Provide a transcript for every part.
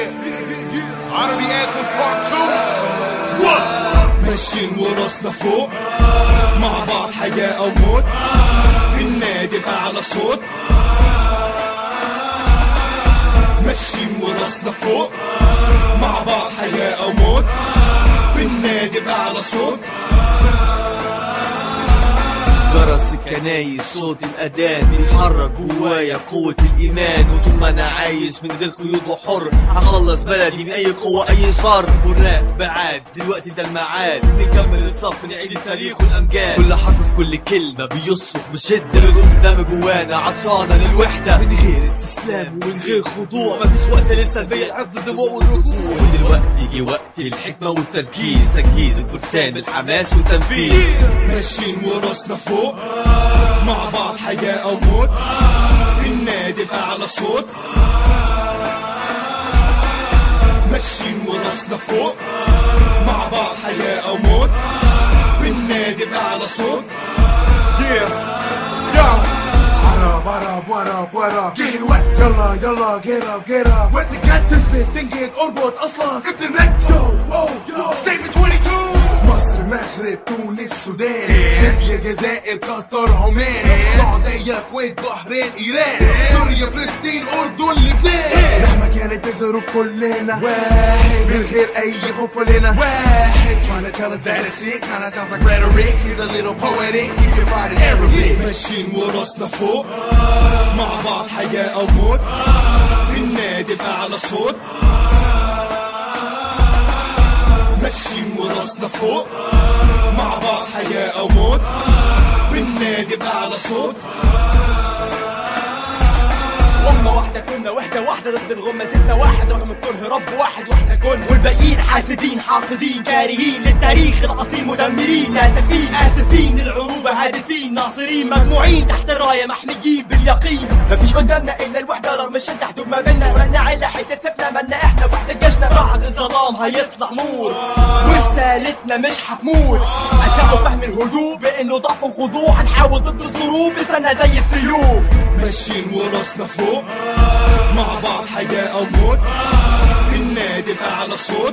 عربي انتم بارت 2 ماشيين وراسنا فوق مع بعض حياة أو موت بالنادي بأعلى صوت ماشيين وراسنا فوق مع بعض حياة أو موت بالنادي بأعلى صوت جرس الكنايس صوت الأذان بيحرك جوايا قوة الإيمان وطول ما أنا عايش من غير قيود وحر هخلص بلدي من أي قوة أي شر والراب بعاد دلوقتي ده الميعاد نكمل الصف نعيد التاريخ والأمجاد كل حرف في كل كلمة بيصرخ بشدة القلوب دم جوانا عطشانة للوحدة من غير استسلام ومن غير خضوع مفيش وقت للسلبية الحقد الدموع والرجوع ودلوقتي جه وقت الحكمة والتركيز تجهيز الفرسان بالحماس والتنفيذ ماشيين وراسنا فوق مع بعض حياة أو موت بالنادي بأعلى صوت ماشيين وراسنا فوق مع بعض حياة أو موت بالنادي بأعلى صوت Yeah. Yo. عرب عرب ورب ورب جه الوقت يلا يلا get up get up وقت الجد تثبت تنجد اربط اصلا ابن النت يو يو ستيتمنت 22 مصر مغرب تونس السودان ليبيا جزائر قطر عمان السعودية الكويت بحرين ايران سوريا فلسطين اردن لبنان مهما كانت الظروف كلنا واحد من غير اي خوف كلنا واحد trying to tell us that it's sick kinda sounds like rhetoric he's a little poetic keep it right in Arabic ماشيين وراسنا فوق مع بعض حياة أو موت بالنادي بأعلى صوت ماشيين وراسنا فوق مع بعض حياة أو موت بالنادي بأعلى صوت أمة واحدة كنا وحدة واحدة ضد الغمة ستة واحد رغم الكره رب واحد واحنا كنا والباقيين حاسدين حاقدين كارهين للتاريخ الأصيل مدمرين آسفين آسفين للعروبة هادفين ناصرين مجموعين تحت الراية محميين باليقين مفيش قدامنا إلا الوحدة رغم الشدة حدود ما بينا ورنا علة حتة سفلة مالنا إحنا وحدة جيشنا بعد الظلام هيطلع نور ورسالتنا مش هتموت عشان فهم الهدوء بإنه ضعف وخضوع هنحاول ضد الظروف لسانها زي السيوف ماشيين وراسنا فوق مع بعض حياة أو موت بالنادي بأعلى صوت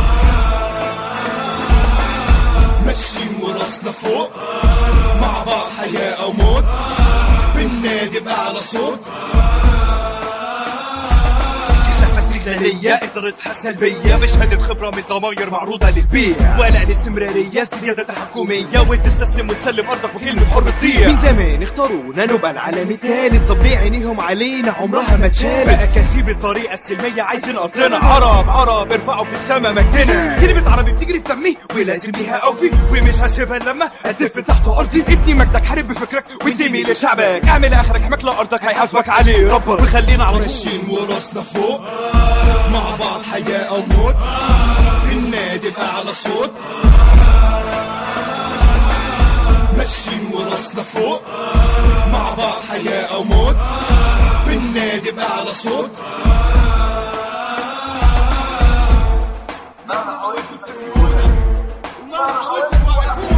ماشيين وراسنا فوق مع بعض حياة أو موت بالنادي بأعلى صوت كثافة استغلالية إطرتها سلبية بشهادة خبرة من ضماير معروضة للبيع ولا الاستمرارية سيادة تحكمية وتستسلم وتسلم أرضك وكلمة حر تضيع من زمان اختارونا نبقى العالم التالت طب ليه عينيهم علينا عمرها ما اتشالت بأكاذيب الطريقة السلمية عايزين أرضنا عرب عرب ارفعوا في السما مجدنا كلمة عربي بتجري في دمي ولازم ليها أوفي ومش هسيبها لما أدف تحت أرضي ابني مجدك حارب بفكرك وانتمي لشعبك اعمل آخرك حماك لأرضك هيحاسبك عليه ربك وخلينا على طول ماشيين وراسنا فوق مع بعض حياة أو موت بالنادي بأعلى صوت ماشيين وراسنا فوق مع بعض حياة أو موت بالنادي بأعلى صوت مهما حاولتوا تسكتونا ومهما حاولتوا توقفونا